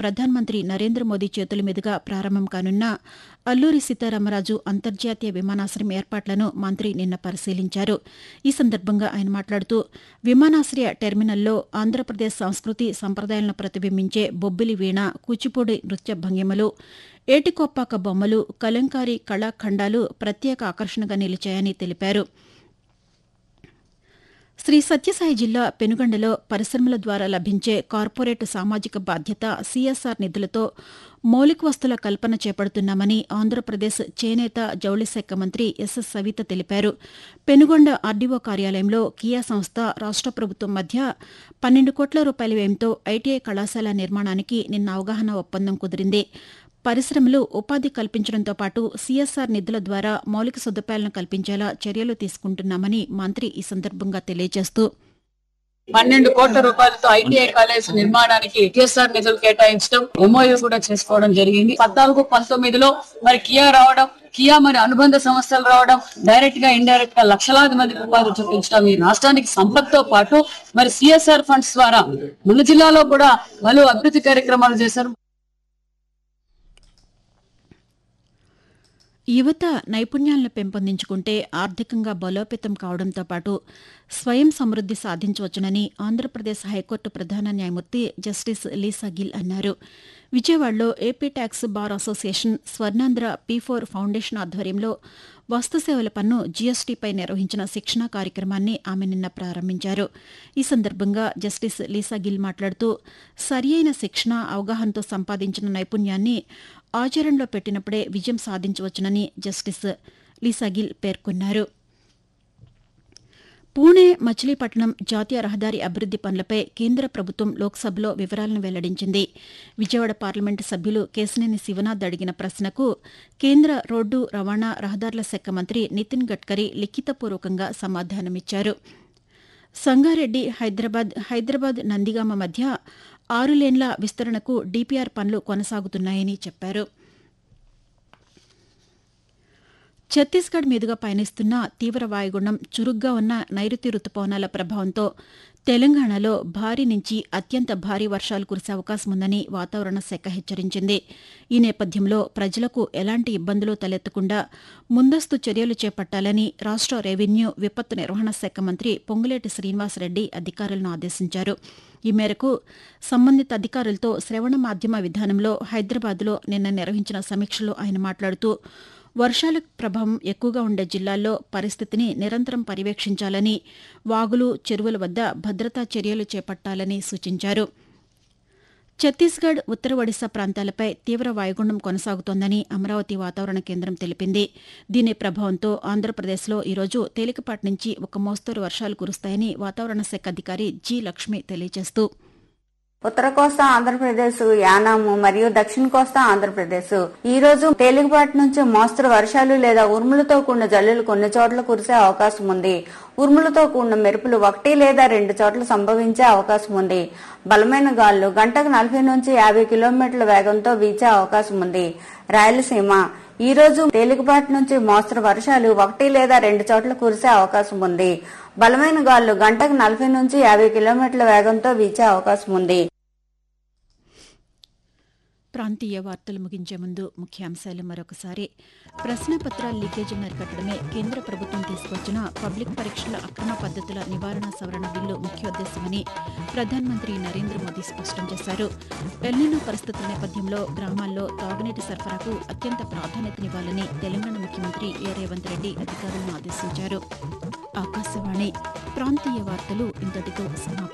ప్రధానమంత్రి నరేంద్ర మోదీ చేతుల మీదుగా ప్రారంభం కానున్న అల్లూరి సీతారామరాజు అంతర్జాతీయ విమానాశ్రయం ఏర్పాట్లను మంత్రి నిన్న పరిశీలించారు ఈ సందర్భంగా ఆయన మాట్లాడుతూ విమానాశ్రయ టెర్మినల్లో ఆంధ్రప్రదేశ్ సంస్కృతి సంప్రదాయాలను ప్రతిబింబించే బొబ్బిలి వీణ కూచిపూడి నృత్య భంగిమలు ఏటికొప్పాక బొమ్మలు కలంకారీ కళాఖండాలు ప్రత్యేక ఆకర్షణగా నిలిచాయని తెలిపారు శ్రీ సత్యసాయి జిల్లా పెనుగండలో పరిశ్రమల ద్వారా లభించే కార్పొరేట్ సామాజిక బాధ్యత సీఎస్ఆర్ నిధులతో మౌలిక వస్తుల కల్పన చేపడుతున్నామని ఆంధ్రప్రదేశ్ చేనేత జౌళి శాఖ మంత్రి ఎస్ఎస్ సవిత తెలిపారు పెనుగొండ ఆర్డీఓ కార్యాలయంలో కియా సంస్థ రాష్ట ప్రభుత్వం మధ్య పన్నెండు కోట్ల రూపాయల వ్యయంతో ఐటీఐ కళాశాల నిర్మాణానికి నిన్న అవగాహన ఒప్పందం కుదిరింది పరిశ్రమలు ఉపాధి కల్పించడంతో పాటు సీఎస్ఆర్ నిధుల ద్వారా మౌలిక సదుపాయాలను కల్పించేలా చర్యలు తీసుకుంటున్నామని మంత్రి ఈ సందర్భంగా తెలియజేస్తూ పన్నెండు కోట్ల రూపాయలతో ఐటీఐ కాలేజ్ నిర్మాణానికి టీఎస్ఆర్ నిధులు కేటాయించడం ఎంఓయూ కూడా చేసుకోవడం జరిగింది పద్నాలుగు పంతొమ్మిదిలో మరి కియా రావడం కియా మరి అనుబంధ సంస్థలు రావడం డైరెక్ట్ గా ఇండైరెక్ట్ గా లక్షలాది మందికి ఉపాధి చూపించడం ఈ రాష్ట్రానికి సంపత్తో పాటు మరి సిఎస్ఆర్ ఫండ్స్ ద్వారా మన జిల్లాలో కూడా పలు అభివృద్ధి కార్యక్రమాలు చేశారు యువత నైపుణ్యాలను పెంపొందించుకుంటే ఆర్థికంగా బలోపేతం కావడంతో పాటు స్వయం సమృద్ది సాధించవచ్చునని ఆంధ్రప్రదేశ్ హైకోర్టు ప్రధాన న్యాయమూర్తి జస్టిస్ లీసా గిల్ అన్నారు విజయవాడలో AP tax bar association Swarnandhra P four foundation ఆధ్వర్యంలో వస్తుసేవల పన్ను జీఎస్టీపై నిర్వహించిన శిక్షణా కార్యక్రమాన్ని ఆమె నిన్న ప్రారంభించారు ఈ సందర్భంగా జస్టిస్ లీసా గిల్ మాట్లాడుతూ సరియైన శిక్షణ అవగాహనతో సంపాదించిన నైపుణ్యాన్ని ఆచరణలో పెట్టినప్పుడే విజయం సాధించవచ్చునని జస్టిస్ లీసాగిల్ పేర్కొన్నారు పూణే మచిలీపట్నం జాతీయ రహదారి అభివృద్ది పనులపై కేంద్ర ప్రభుత్వం లోక్సభలో వివరాలను వెల్లడించింది విజయవాడ పార్లమెంటు సభ్యులు కేశినేని శివనాథ్ అడిగిన ప్రశ్నకు కేంద్ర రోడ్డు రవాణా రహదారుల శాఖ మంత్రి నితిన్ గడ్కరీ లిఖితపూర్వకంగా సమాధానమిచ్చారు సంగారెడ్డి హైదరాబాద్ హైదరాబాద్ నందిగామ మధ్య ఆరు లేన్ల విస్తరణకు డీపీఆర్ పనులు కొనసాగుతున్నాయని చెప్పారు ఛత్తీస్గఢ్ మీదుగా పయనిస్తున్న తీవ్ర వాయుగుండం చురుగ్గా ఉన్న నైరుతి రుతుపవనాల ప్రభావంతో తెలంగాణలో భారీ నుంచి అత్యంత భారీ వర్షాలు కురిసే అవకాశం ఉందని వాతావరణ శాఖ హెచ్చరించింది ఈ నేపథ్యంలో ప్రజలకు ఎలాంటి ఇబ్బందులు తలెత్తకుండా ముందస్తు చర్యలు చేపట్టాలని రాష్ట రెవెన్యూ విపత్తు నిర్వహణ శాఖ మంత్రి పొంగులేటి శ్రీనివాసరెడ్డి అధికారులను ఆదేశించారు ఈ మేరకు సంబంధిత అధికారులతో శ్రవణ మాధ్యమ విధానంలో హైదరాబాద్లో నిన్న నిర్వహించిన సమీక్షలో ఆయన మాట్లాడుతూ వర్షాల ప్రభావం ఎక్కువగా ఉండే జిల్లాల్లో పరిస్థితిని నిరంతరం పర్యవేక్షించాలని వాగులు చెరువుల వద్ద భద్రతా చర్యలు చేపట్టాలని సూచించారు ఛత్తీస్గఢ్ ఉత్తర ఒడిశా ప్రాంతాలపై తీవ్ర వాయుగుండం కొనసాగుతోందని అమరావతి వాతావరణ కేంద్రం తెలిపింది దీని ప్రభావంతో ఆంధ్రప్రదేశ్లో ఈరోజు తేలికపాటి నుంచి ఒక మోస్తరు వర్షాలు కురుస్తాయని వాతావరణ శాఖ అధికారి జి లక్ష్మి తెలియజేస్తూ ఉత్తర కోస్తా ఆంధ్రప్రదేశ్ యానాము మరియు దక్షిణ కోస్తా ఆంధ్రప్రదేశ్ ఈ రోజు తేలికపాటి నుంచి మోస్తరు వర్షాలు లేదా ఉరుములతో కూడిన జల్లులు కొన్ని చోట్ల కురిసే అవకాశం ఉంది ఉరుములతో కూడిన మెరుపులు ఒకటి లేదా రెండు చోట్ల సంభవించే అవకాశం ఉంది బలమైన గాలులు గంటకు నలభై నుంచి యాభై కిలోమీటర్ల వేగంతో వీచే అవకాశం ఉంది రాయలసీమ ఈ రోజు తేలికపాటి నుంచి మోస్తరు వర్షాలు ఒకటి లేదా రెండు చోట్ల కురిసే అవకాశం ఉంది బలమైన గాలులు గంటకు నలభై నుంచి యాభై కిలోమీటర్ల వేగంతో వీచే అవకాశం ఉంది ప్రాంతీయ వార్తలు ముగించే ముందు ముఖ్యాంశాలు మరొకసారి ప్రశ్నపత్రాల లీకేజీని అరికట్టడమే కేంద్ర ప్రభుత్వం తీసుకొచ్చిన పబ్లిక్ పరీక్షల అక్రమ పద్దతుల నివారణ సవరణ బిల్లు ముఖ్యోద్దేశమని ప్రధానమంత్రి నరేంద్ర మోదీ స్పష్టం చేశారు ఎల్నినో పరిస్థితుల నేపథ్యంలో గ్రామాల్లో తాగునీటి సరఫరాకు అత్యంత ప్రాధాన్యతనివ్వాలని తెలంగాణ ముఖ్యమంత్రి ఏ రేవంత్ రెడ్డి అధికారులను ఆదేశించారు ఆకాశవాణి ప్రాంతీయ వార్తలు ఇంతటితో సమాప్తం